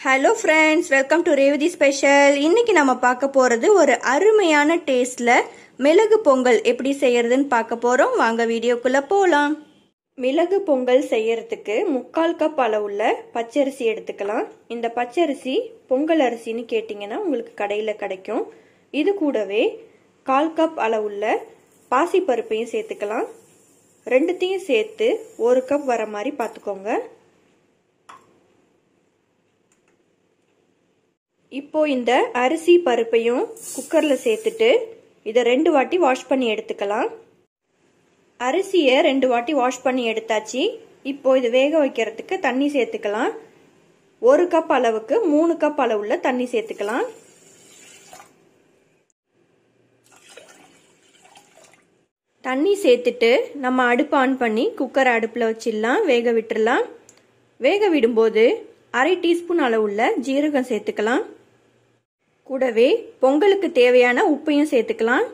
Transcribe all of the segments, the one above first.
hello friends welcome to Revathi special இன்னைக்கு நம்ம பார்க்க போறது ஒரு அருமையான டேஸ்ட்ல மிளகு பொங்கல் எப்படி செய்யறதுன்னு பார்க்க போறோம் வாங்க வீடியோக்குள்ள போலாம் மிளகு பொங்கல் செய்யறதுக்கு முக்கால் கப் அளவுள்ள பச்சரிசி எடுத்துக்கலாம் இந்த பச்சரிசி பொங்கல் அரிசின்னு கேட்டிங்கன்னா உங்களுக்கு கடையில் கிடைக்கும் இது கூடவே கால் கப் அளவுள்ள பாசிப்பருப்பையும் சேர்த்துக்கலாம் ரெண்டுத்தையும் சேர்த்து ஒரு கப் வர மாதிரி பார்த்துக்கோங்க இப்போ இந்த அரிசி பருப்பையும் குக்கரில் சேர்த்துட்டு இதை ரெண்டு வாட்டி வாஷ் பண்ணி எடுத்துக்கலாம் அரிசியை ரெண்டு வாட்டி வாஷ் பண்ணி எடுத்தாச்சு இப்போ இது வேக வைக்கிறதுக்கு தண்ணி சேர்த்துக்கலாம் ஒரு கப் அளவுக்கு மூணு கப் அளவுள்ள தண்ணி சேர்த்துக்கலாம் தண்ணி சேர்த்துட்டு நம்ம அடுப்பு ஆன் பண்ணி குக்கரை அடுப்பில் வச்சிடலாம் வேக விட்டுடலாம் வேக விடும்போது அரை டீஸ்பூன் அளவுள்ள ஜீரகம் சேர்த்துக்கலாம் கூடவே பொங்கலுக்கு தேவையான உப்பையும் சேர்த்துக்கலாம்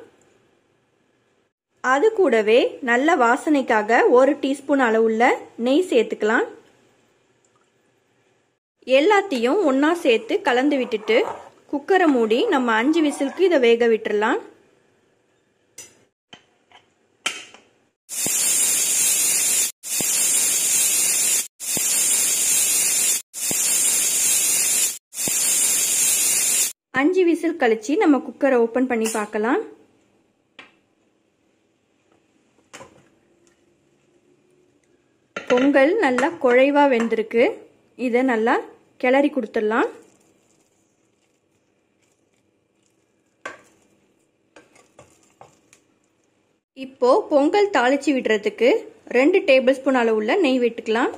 அது கூடவே நல்ல வாசனைக்காக ஒரு டீஸ்பூன் அளவுள்ள நெய் சேர்த்துக்கலாம் எல்லாத்தையும் ஒன்றா சேர்த்து கலந்து விட்டுட்டு குக்கரை மூடி நம்ம அஞ்சு விசிலுக்கு இதை வேக விட்டுடலாம் அஞ்சு விசில் கழிச்சு நம்ம குக்கரை ஓப்பன் பண்ணி பார்க்கலாம் பொங்கல் நல்லா குழைவா வெந்திருக்கு இதை நல்லா கிளறி கொடுத்துடலாம் இப்போ பொங்கல் தாளிச்சு விடுறதுக்கு ரெண்டு டேபிள் ஸ்பூன் அளவுள்ள நெய் விட்டுக்கலாம்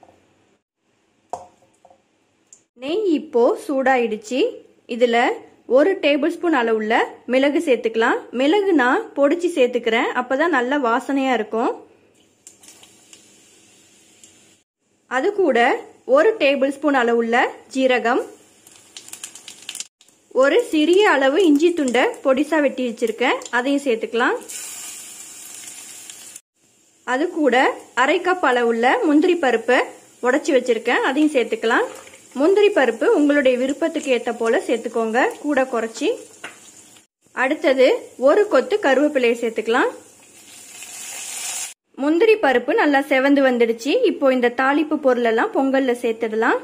நெய் இப்போ சூடாயிடுச்சு இதில் ஒரு டேபிள் ஸ்பூன் அளவுள்ள மிளகு சேர்த்துக்கலாம் மிளகு நான் பொடிச்சு சேர்த்துக்கிறேன் அப்போதான் நல்ல வாசனையாக இருக்கும் அது கூட ஒரு டேபிள் ஸ்பூன் அளவுள்ள ஜீரகம் ஒரு சிறிய அளவு இஞ்சி துண்டை பொடிசா வெட்டி வச்சிருக்கேன் அதையும் சேர்த்துக்கலாம் அது கூட அரை கப் அளவுள்ள முந்திரி பருப்பை உடச்சி வச்சிருக்கேன் அதையும் சேர்த்துக்கலாம் முந்திரி பருப்பு உங்களுடைய விருப்பத்துக்கு ஏற்ற போல சேர்த்துக்கோங்க கூட குறைச்சி அடுத்தது ஒரு கொத்து கருவேப்பிலையை சேர்த்துக்கலாம் முந்திரி பருப்பு நல்லா செவந்து வந்துடுச்சு இப்போ இந்த தாளிப்பு பொருளெல்லாம் பொங்கல்ல சேர்த்துடலாம்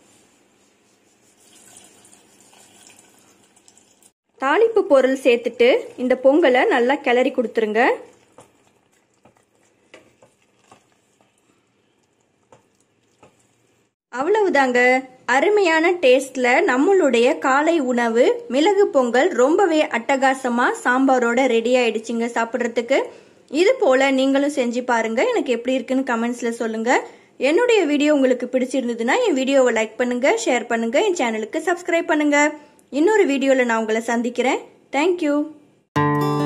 தாளிப்பு பொருள் சேர்த்துட்டு இந்த பொங்கலை நல்லா கிளறி கொடுத்துருங்க அவ்வளவுதாங்க அருமையான டேஸ்ட்ல நம்மளுடைய காலை உணவு மிளகு பொங்கல் ரொம்பவே அட்டகாசமா சாம்பாரோட ரெடி ஆயிடுச்சுங்க சாப்பிட்றதுக்கு இது போல நீங்களும் செஞ்சு பாருங்க எனக்கு எப்படி இருக்குன்னு கமெண்ட்ஸ்ல சொல்லுங்க என்னுடைய வீடியோ உங்களுக்கு பிடிச்சிருந்ததுன்னா என் வீடியோவை லைக் பண்ணுங்க ஷேர் பண்ணுங்க என் சேனலுக்கு சப்ஸ்கிரைப் பண்ணுங்க இன்னொரு வீடியோல நான் உங்களை சந்திக்கிறேன் தேங்க்யூ